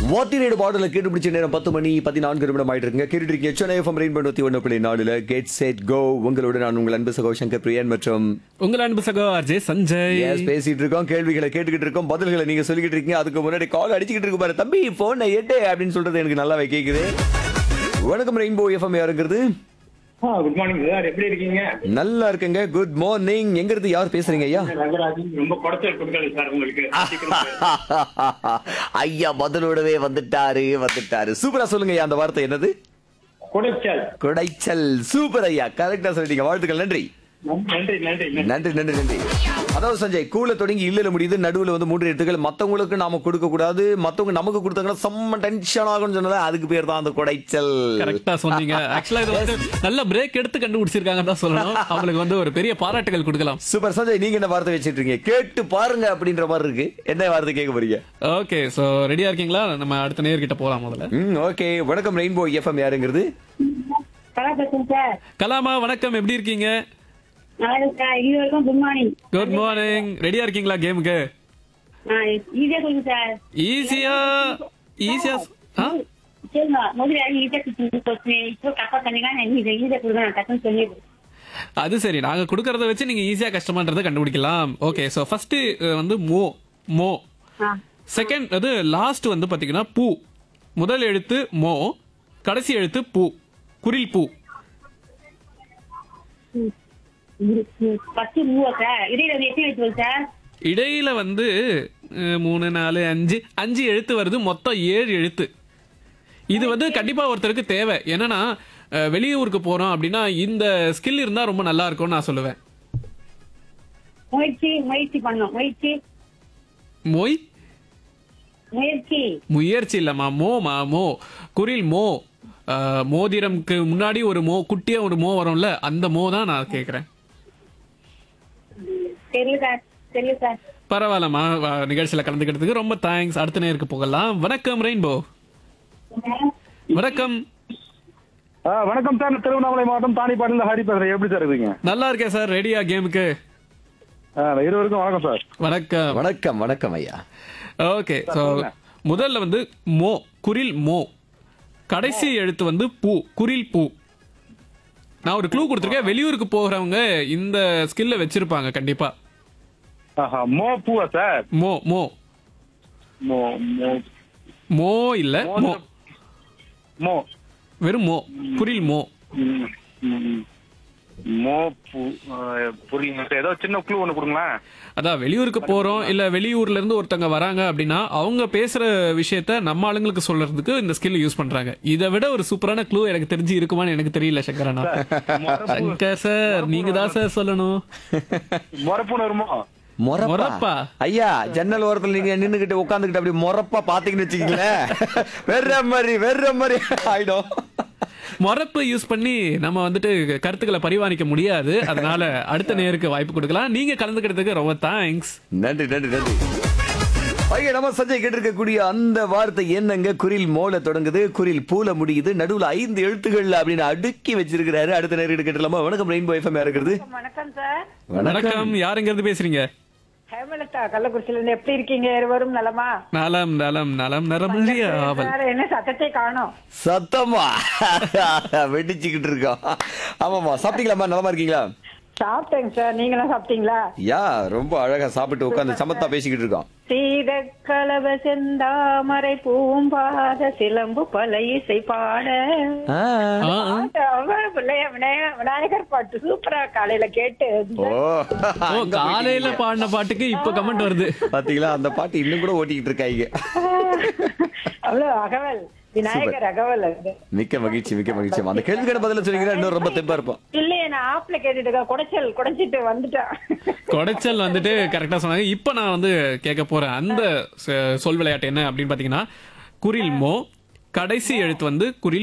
வாத்திரேடு பாடல கேட்டு பிடிச்ச நேரம் பத்து மணி பதினான்கு நிமிடம் ஆயிட்டு இருக்குங்க கேட்டுட்டு இருக்கீங்க சென்னை எஃப்எம் ரெயின் பண்ணி ஒன்று புள்ளி நாலுல கெட் செட் கோ உங்களோட நான் உங்கள் அன்பு சகோ சங்கர் பிரியன் மற்றும் உங்கள் அன்பு சகோ அஜய் சஞ்சய் Yes, பேசிட்டு இருக்கோம் கேள்விகளை கேட்டுக்கிட்டு இருக்கோம் பதில்களை நீங்க சொல்லிக்கிட்டு இருக்கீங்க அதுக்கு முன்னாடி கால் அடிச்சுக்கிட்டு இருக்கு பாரு தம்பி போன் எட்டு அப்படின்னு சொல்றது எனக்கு நல்லாவே கேக்குது வணக்கம் ரெயின்போ எஃப்எம் யாருங்கிறது குட் மார்னிங் சார் எப்படி இருக்கீங்க நல்லா இருக்குங்க குட் மார்னிங் எங்க இருந்து யார் பேசுறீங்க ஐயா ரங்கராஜன் ரொம்ப குடைச்சல் கொடுக்காது சார் உங்களுக்கு சீக்கிரம் ஐயா பதிலோடவே வந்துட்டாரு வந்துட்டாரு சூப்பரா சொல்லுங்க ஐயா அந்த வார்த்தை என்னது குடைச்சல் குடைச்சல் சூப்பர் ஐயா கரெக்டா சொல்லிட்டீங்க வாழ்த்துக்கள் நன்றி நன்றி நன்றி நன்றி நன்றி நன்றி நன்றி அதாவது சஞ்சய் கூல தொடங்கி இல்லல முடியுது நடுவுல வந்து மூன்று எழுத்துக்கள் மத்தவங்களுக்கு நாம கொடுக்க கூடாது மத்தவங்க நமக்கு கொடுத்தாங்கன்னா செம்ம டென்ஷன் ஆகும்னு சொன்னதா அதுக்கு பேர் தான் அந்த குடைச்சல் கரெக்டா சொன்னீங்க ஆக்சுவலா இது வந்து நல்ல பிரேக் எடுத்து கண்டுபிடிச்சிருக்காங்கன்னு தான் சொல்லணும் அவங்களுக்கு வந்து ஒரு பெரிய பாராட்டுகள் கொடுக்கலாம் சூப்பர் சஞ்சய் நீங்க என்ன வார்த்தை வச்சிட்டு இருக்கீங்க கேட்டு பாருங்க அப்படின்ற மாதிரி இருக்கு என்ன வார்த்தை கேட்க போறீங்க ஓகே சோ ரெடியா இருக்கீங்களா நம்ம அடுத்த நேர்கிட்ட போலாம் முதல்ல ம் ஓகே வணக்கம் ரெயின்போ எஃப்எம் யாருங்கிறது கலாபசன் சார் கலாமா வணக்கம் எப்படி இருக்கீங்க நல்லா இருக்கா இது வரைக்கும் குட் மார்னிங் குட் மார்னிங் ரெடியா இருக்கீங்களா கேமுக்கு ஈஸியா சொல்லுங்க சார் ஈஸியா ஈஸியா ஆ சொல்லுங்க முதல்ல ஈஸியா கொடுத்து இப்போ கப்பா பண்ணீங்க இது ஈஸியா கொடுங்க நான் டக்குன்னு சொல்லிடுறேன் அது சரி நாங்க கொடுக்கறத வச்சு நீங்க ஈஸியா கஷ்டமான்றதை கண்டுபிடிக்கலாம் ஓகே சோ ஃபர்ஸ்ட் வந்து மோ மோ ஆ செகண்ட் அது லாஸ்ட் வந்து பாத்தீங்கன்னா பூ முதல் எழுத்து மோ கடைசி எழுத்து பூ குரில் பூ ஃபர்ஸ்ட் மூவா சார் இடையில வந்து எத்தனை வச்சு சார் இடையில வந்து அஹ், மூணு நாலு அஞ்சு அஞ்சு எழுத்து வருது மொத்தம் ஏழு எழுத்து இது வந்து கண்டிப்பா ஒருத்தருக்கு தேவை என்னன்னா அஹ், வெளியூருக்கு போறோம் அப்படின்னா இந்த ஸ்கில் இருந்தா ரொம்ப நல்லா இருக்கும்னு நான் சொல்லுவேன் முயற்சி முயற்சி பண்ணோம் முயற்சி மொய் முயற்சி முயற்சி இல்லம்மா மோமா மோ குரில் மோ அஹ், மோதிரம்க்கு முன்னாடி ஒரு மோ குட்டியா ஒரு மோ வரும்ல அந்த மோ தான் நான் கேக்குறேன் தெரியல சார் தெரியல சார் பரவாயில்லம்மா வ- நிகழ்ச்சியில கலந்துக்கிறதுக்கு ரொம்ப தேங்க்ஸ் அடுத்த நேருக்கு போகலாம் வணக்கம் ரெயின்போ வணக்கம் ஆ, வணக்கம் சார் திருவண்ணாமலை மாவட்டம் தானிப்பாட்டில் ஹரி பேசுறேன் எப்படி சார் இருக்கீங்க நல்லா இருக்கேன் சார் ரெடியா கேமுக்கு ஆ, இருவருக்கும் வணக்கம் சார் வணக்கம் வணக்கம் வணக்கம் ஐயா ஓகே ஸோ முதல்ல வந்து மோ குரில் மோ கடைசி எழுத்து வந்து பூ குரில் பூ நான் ஒரு க்ளூ கொடுத்துருக்கேன் வெளியூருக்கு போகிறவங்க இந்த ஸ்கில்ல வச்சிருப்பாங்க கண்டிப்பா ஆஹா மோ பூவா சார் மோ மோ மோ மோ மோ இல்ல மோ மோ வெறும் மோ குரில் மோ ம், ம். மோ பூ ஆ, புரியல சார் ஏதோ சின்ன க்ளூ ஒன்று கொடுங்களேன் அதான் வெளியூருக்கு போறோம் இல்ல வெளியூர்ல இருந்து ஒருத்தங்க வராங்க அப்படின்னா அவங்க பேசுற விஷயத்த நம்ம ஆளுங்களுக்கு சொல்றதுக்கு இந்த ஸ்கில் யூஸ் பண்றாங்க இதை விட ஒரு சூப்பரான க்ளூ எனக்கு தெரிஞ்சு இருக்குமான்னு எனக்கு தெரியல சங்கரனா சங்கர் சார் நீங்க தான் சார் சொல்லணும் மொரப்புன்னு வருமோ மொரப்பா மொரப்பா? ஐயா ஜன்னல் ஓரத்துல நீங்க நின்னுகிட்டு உட்காந்துக்கிட்டு அப்படி மொரப்பா பாத்தீங்கன்னு வச்சுக்கீங்களேன் வெற மாதிரி வெற மாதிரி ஆயிடும் மொறப்பு யூஸ் பண்ணி நம்ம வந்துட்டு கருத்துக்களை பரிமாறிக்க முடியாது அதனால அடுத்த நேருக்கு வாய்ப்பு கொடுக்கலாம் நீங்க கலந்துக்கிறதுக்கு ரொம்ப தேங்க்ஸ் நன்றி நன்றி நன்றி ஐயா நம்ம சஞ்சய் கேட்டிருக்கக்கூடிய அந்த வார்த்தை என்னங்க குரில் மோல தொடங்குது குரில் பூல முடியுது நடுவுல ஐந்து எழுத்துகள் அப்படின்னு அடுக்கி வச்சிருக்கிறாரு அடுத்த நேரம் கேட்டலாமா வணக்கம் ரெயின்போ எஃப்எம் இருக்கிறது வணக்கம் சார் வணக்கம் யாருங்கிறது பேசுறீங்க ஹேமலதா கள்ளக்குறிச்சியில இருந்து எப்படி இருக்கீங்க இருவரும் நலமா நலம் நலம் நலம் நரமறிய ஆவல் வேற என்ன சத்தத்தை காணோம் சத்தமா வெடிச்சுக்கிட்டு இருக்கோம் ஆமாமா சாப்பிட்டீங்களாமா நலமா இருக்கீங்களா சாப்பிட்டேங்க சார் நீங்களும் சாப்பிட்டீங்களா யா ரொம்ப அழகா சாப்பிட்டு உட்காந்து சமத்தா பேசிக்கிட்டு இருக்கோம் சீத கலவ செந்தாமரை பூம்பாத சிலம்பு பல இசை பாட ஆ. ஆ, ஆ. பாட்டு, அவன் பிள்ளைய விநாய- விநாயகர் பாட்டு சூப்பரா காலையில கேட்டு ஓ ஓ காலையில பாடின பாட்டுக்கு இப்ப கமெண்ட் வருது பாத்தீங்களா அந்த பாட்டு இன்னும் கூட ஓட்டிக்கிட்டு இருக்காங்க அவ்வளவு அகவல் விநாயகர் அகவல் அது மிக்க மகிழ்ச்சி மிக்க மகிழ்ச்சி அந்த கேள்விக்கான பதில சொன்னீங்கன்னா இன்னும் ரொம்ப தெம்பா இருப்போம் இல்லையே நான் ஆப்ல கேட்டுட்டு இருக்கேன் குடைச்சல் குடைச்சிட்டு வந்துட்டேன் கொடைச்சல் வந்துட்டு கரெக்டா சொன்னாங்க இப்ப நான் வந்து கேட்க போறேன் அந்த சொ- சொல் விளையாட்டு என்ன அப்படின்னு பாத்தீங்கன்னா குரில் மோ கடைசி எழுத்து வந்து குரில்